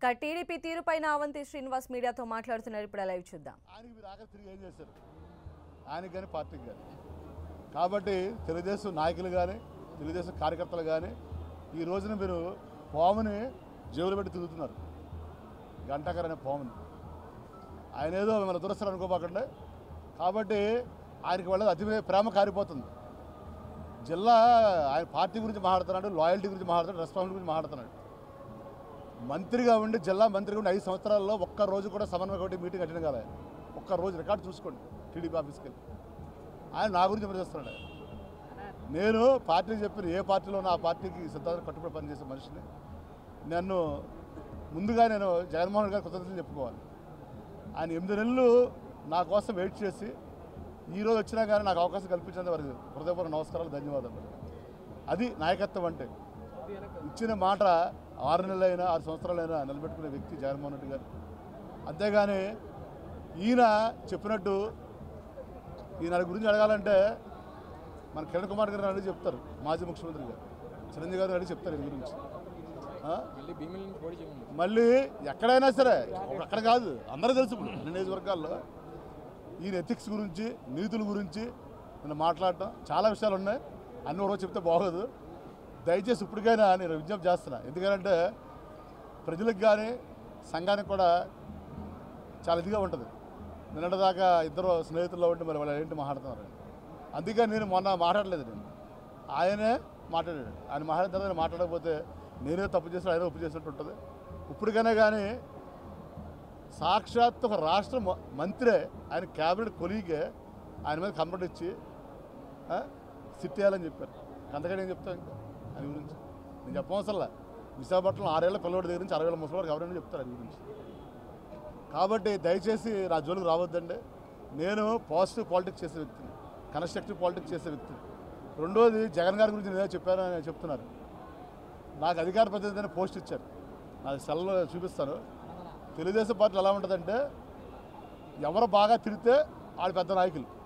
ఇక టీడీపీ తీరుపైన అవంతి శ్రీనివాస్ మీడియాతో మాట్లాడుతున్నారు ఇప్పుడు లైవ్ చూద్దాం ఆయనకి మీరు ఆఖరి తిరిగి ఏం చేశారు ఆయనకి కానీ పార్టీకి కానీ కాబట్టి తెలుగుదేశం నాయకులు కానీ తెలుగుదేశం కార్యకర్తలు కానీ ఈ రోజున మీరు పాముని జేబులు పెట్టి తిరుగుతున్నారు గంటకర్ అనే పాముని ఆయన ఏదో మిమ్మల్ని దురస్తారు అనుకోబాకండి కాబట్టి ఆయనకి వాళ్ళ అతి ప్రేమ కారిపోతుంది జిల్లా ఆయన పార్టీ గురించి మాట్లాడుతున్నాడు లాయల్టీ గురించి మాట్లాడుతున్నాడు రెస్పాన్సిబిలిటీ గురించి మాట్లాడుతున్నాడు మంత్రిగా ఉండి జిల్లా మంత్రిగా ఉండి ఐదు సంవత్సరాల్లో ఒక్క రోజు కూడా సమన్వయ కమిటీ మీటింగ్ అటెండ్ కాలే ఒక్క రోజు రికార్డు చూసుకోండి టీడీపీ ఆఫీస్కి వెళ్ళి ఆయన నా గురించి విమర్శిస్తున్నాడు ఆయన. నేను పార్టీ చెప్పిన ఏ పార్టీలో ఉన్న ఆ పార్టీకి సిద్ధాంతం కట్టుబడి పనిచేసే మనిషిని నన్ను ముందుగా నేను జగన్మోహన్ రెడ్డి గారి కృతజ్ఞతలు చెప్పుకోవాలి ఆయన ఎనిమిది నెలలు నా కోసం వెయిట్ చేసి ఈరోజు వచ్చినా కానీ నాకు అవకాశం కల్పించినందుకు వారికి హృదయపూర్వక నమస్కారాలు ధన్యవాదాలు అది నాయకత్వం అంటే ఇచ్చిన మాట ఆరు నెలలైనా ఆరు సంవత్సరాలైనా నిలబెట్టుకునే వ్యక్తి జగన్మోహన్ రెడ్డి గారు అంతేగాని ఈయన చెప్పినట్టు ఈయన గురించి అడగాలంటే మన కిరణ్ కుమార్ గారు అడిగి చెప్తారు మాజీ ముఖ్యమంత్రి గారు చిరంజీవి గారు అడిగి చెప్తారు ఈయన గురించి ఆ? మళ్ళీ భీమిల నుంచి పోటీ చేయండి మళ్ళీ ఎక్కడైనా సరే అక్కడ కాదు అందరూ తెలుసు ఇప్పుడు అన్ని నియోజకవర్గాల్లో ఈయన ఎథిక్స్ గురించి నీతుల గురించి నేను మాట్లాడటం చాలా విషయాలు ఉన్నాయి అన్ని ఒక రోజు చెప్తే బాగోదు దయచేసి ఇప్పటికైనా నేను విజ్ఞప్తి చేస్తున్నా ఎందుకంటే ప్రజలకు కానీ సంఘానికి కూడా చాలా ఇదిగా ఉంటుంది నిన్నటిదాకా ఇద్దరు స్నేహితుల్లో ఉంటే మరి వాళ్ళు ఏంటి మాట్లాడుతున్నారు అందుకని నేను మొన్న మాట్లాడలేదు నేను ఆయనే మాట్లాడాడు ఆయన మాట్లాడిన తర్వాత నేను మాట్లాడకపోతే నేనే తప్పు చేసిన ఆయన ఒప్పు చేసినట్టు ఉంటుంది ఇప్పటికైనా కానీ సాక్షాత్ ఒక రాష్ట్ర మ- మంత్రే ఆయన క్యాబినెట్ కొలీగే ఆయన మీద కంప్లైంట్ ఇచ్చి ఆ, సిట్ చేయాలని చెప్పారు అంతకంటే ఏం చెప్తాను ఇంకా ఆయన గురించి నేను చెప్పవసరంలా విశాఖపట్నం ఆరేళ్ల పిల్లవాడి దగ్గర నుంచి అరవై వేల ముసలి వరకు ఎవరైనా చెప్తారు ఆయన గురించి కాబట్టి దయచేసి నా జోలికి రావద్దండి నేను పాజిటివ్ పాలిటిక్స్ చేసే వ్యక్తిని కన్స్ట్రక్టివ్ పాలిటిక్స్ చేసే వ్యక్తిని రెండోది జగన్ గారి గురించి నేనే చెప్పానని చెప్తున్నారు నాకు అధికార ప్రతినిధి అని పోస్ట్ ఇచ్చారు నాకు సెల్లో చూపిస్తాను తెలుగుదేశం పార్టీలో ఎలా ఉంటుందంటే ఎవరు బాగా తిరిగితే వాళ్ళు పెద్ద నాయకులు